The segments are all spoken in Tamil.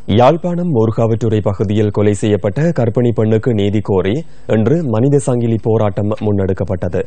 யாழ்ப்பாணம் மோர்காவற்றுறை பகுதியில் கொலை செய்யப்பட்ட கர்ப்பிணி பெண்ணுக்கு நீதி கோரி இன்று மனித சங்கிலி போராட்டம் முன்னெடுக்கப்பட்டது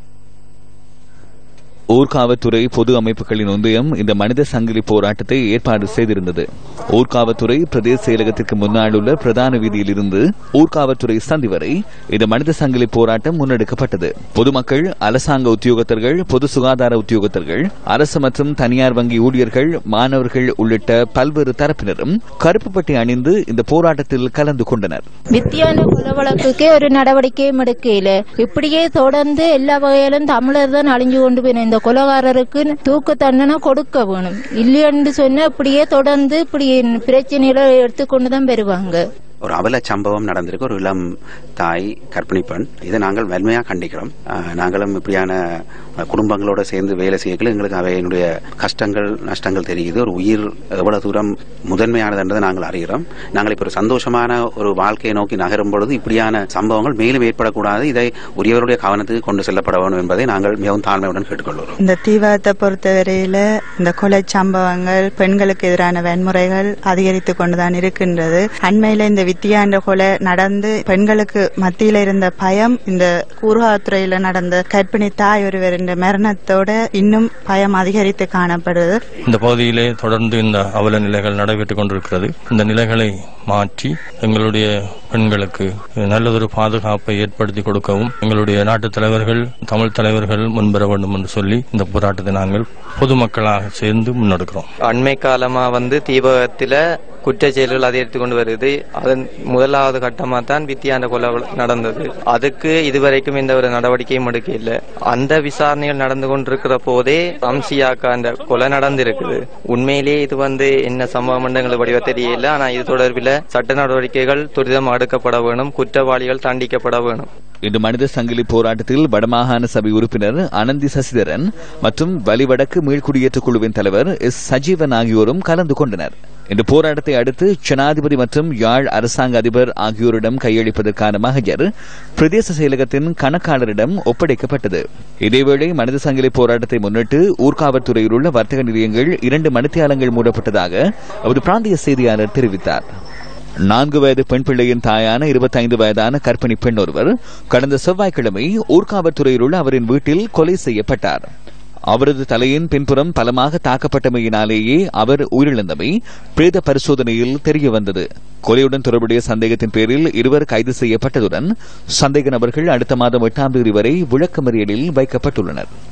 ஊர்காவத்துறை பொது அமைப்புகளின் ஒன்றியம் இந்த மனித சங்கிலி போராட்டத்தை ஏற்பாடு செய்திருந்தது ஊர்காவத்துறை பிரதேச செயலகத்திற்கு முன்னால் உள்ள பிரதான வீதியில் இருந்து ஊர்காவத்துறை சந்தி வரை இந்த மனித சங்கிலி போராட்டம் முன்னெடுக்கப்பட்டது பொதுமக்கள் அரசாங்க உத்தியோகத்தர்கள் பொது சுகாதார உத்தியோகத்தர்கள் அரசு மற்றும் தனியார் வங்கி ஊழியர்கள் மாணவர்கள் உள்ளிட்ட பல்வேறு தரப்பினரும் கருப்பு பட்டி அணிந்து இந்த போராட்டத்தில் கலந்து கொண்டனர் வித்தியான கொலை வழக்குக்கே ஒரு நடவடிக்கையும் எடுக்கல இப்படியே தொடர்ந்து எல்லா வகையிலும் தமிழர் தான் அழிஞ்சு கொண்டு போயிடும் இந்த கொலைகாரருக்கு தூக்கு தண்டனை கொடுக்க வேணும் இல்லையென்று சொன்னா இப்படியே தொடர்ந்து இப்படி பிரச்சனைகளை எடுத்துக்கொண்டு தான் பெறுவாங்க ஒரு அவல சம்பவம் நடந்திருக்கு ஒரு இளம் தாய் கர்ப்பிணி பெண் இதை நாங்கள் வன்மையாக கண்டிக்கிறோம் அஹ், நாங்களும் இப்படியான அஹ், குடும்பங்களோட சேர்ந்து வேலை செய்யல எங்களுக்கு அவையினுடைய கஷ்டங்கள் நஷ்டங்கள் தெரியுது ஒரு உயிர் எவ்வளவு தூரம் முதன்மையானதுன்றதை நாங்கள் அறிகிறோம் நாங்கள் இப்போ ஒரு சந்தோஷமான ஒரு வாழ்க்கையை நோக்கி நகரும் பொழுது இப்படியான சம்பவங்கள் மேலும் ஏற்படக்கூடாது இதை உரியவருடைய கவனத்துக்கு கொண்டு செல்லப்பட வேண்டும் என்பதை நாங்கள் மிகவும் தாழ்மையுடன் கேட்டுக்கொள்கிறோம் இந்த தீவிரத்தை பொறுத்தவரையில இந்த கொலை சம்பவங்கள் பெண்களுக்கு எதிரான வன்முறைகள் அதிகரித்து கொண்டுதான் இருக்கின்றது அண்மையில இந்த வித்தியாண்ட கொலை நடந்து பெண்களுக்கு மத்தியில இருந்த பயம் இந்த கூறுகாத்துறையில நடந்த கர்ப்பிணி தாய் ஒருவரின் மரணத்தோட இன்னும் பயம் அதிகரித்து காணப்படுது இந்த பகுதியிலே தொடர்ந்து இந்த அவல நிலைகள் நடைபெற்றுக் கொண்டிருக்கிறது இந்த நிலைகளை மாற்றி எங்களுடைய பெண்களுக்கு நல்லதொரு பாதுகாப்பை ஏற்படுத்தி கொடுக்கவும் எங்களுடைய நாட்டு தலைவர்கள் தமிழ் தலைவர்கள் முன்வர வேண்டும் என்று சொல்லி இந்த போராட்டத்தை நாங்கள் பொதுமக்களாக சேர்ந்து முன்னெடுக்கிறோம் அண்மை காலமா வந்து தீபகத்துல குற்ற செயல்கள் அதிகரித்து கொண்டு வருது அதன் முதலாவது கட்டமா தான் வித்தியாண்ட கொலை நடந்தது அதுக்கு இதுவரைக்கும் எந்த ஒரு நடவடிக்கையும் எடுக்க இல்லை அந்த விசாரணைகள் நடந்து கொண்டிருக்கிற போதே அம்சியாக்கா அந்த கொலை நடந்திருக்குது உண்மையிலேயே இது வந்து என்ன சம்பவம் எங்களுக்கு வடிவ தெரியல ஆனா இது தொடர்பில் சட்ட நடவடிக்கைகள் துரிதமாக எடுக்கப்பட வேணும் குற்றவாளிகள் தண்டிக்கப்பட வேணும் இந்த மனித சங்கிலி போராட்டத்தில் வடமாகாண சபை உறுப்பினர் அனந்தி சசிதரன் மற்றும் வலிவடக்கு மீள்குடியேற்ற குழுவின் தலைவர் எஸ் சஜீவன் ஆகியோரும் கலந்து கொண்டனர் இந்த போராட்டத்தை அடுத்து ஜனாதிபதி மற்றும் யாழ் அரசாங்க அதிபர் ஆகியோரிடம் கையளிப்பதற்கான மகஜர் பிரதேச செயலகத்தின் கணக்காளரிடம் ஒப்படைக்கப்பட்டது இதேவேளை மனித சங்கிலி போராட்டத்தை முன்னிட்டு ஊர்காவல்துறையில் உள்ள வர்த்தக நிலையங்கள் இரண்டு மணித்தியாலங்கள் மூடப்பட்டதாக அவர் பிராந்திய செய்தியாளர் தெரிவித்தார் நான்கு வயது பெண் பிள்ளையின் தாயான இருபத்தைந்து வயதான கர்ப்பிணி பெண் ஒருவர் கடந்த செவ்வாய்க்கிழமை ஊர்காவல்துறையில் உள்ள அவரின் வீட்டில் கொலை செய்யப்பட்டார் அவரது தலையின் பின்புறம் பலமாக தாக்கப்பட்டமையினாலேயே அவர் உயிரிழந்தமை பிரேத பரிசோதனையில் தெரிய வந்தது கொலையுடன் தொடர்புடைய சந்தேகத்தின் பேரில் இருவர் கைது செய்யப்பட்டதுடன் சந்தேக நபர்கள் அடுத்த மாதம் எட்டாம் தேதி வரை விளக்கமறியலில் வைக்கப்பட்டுள்ளனர்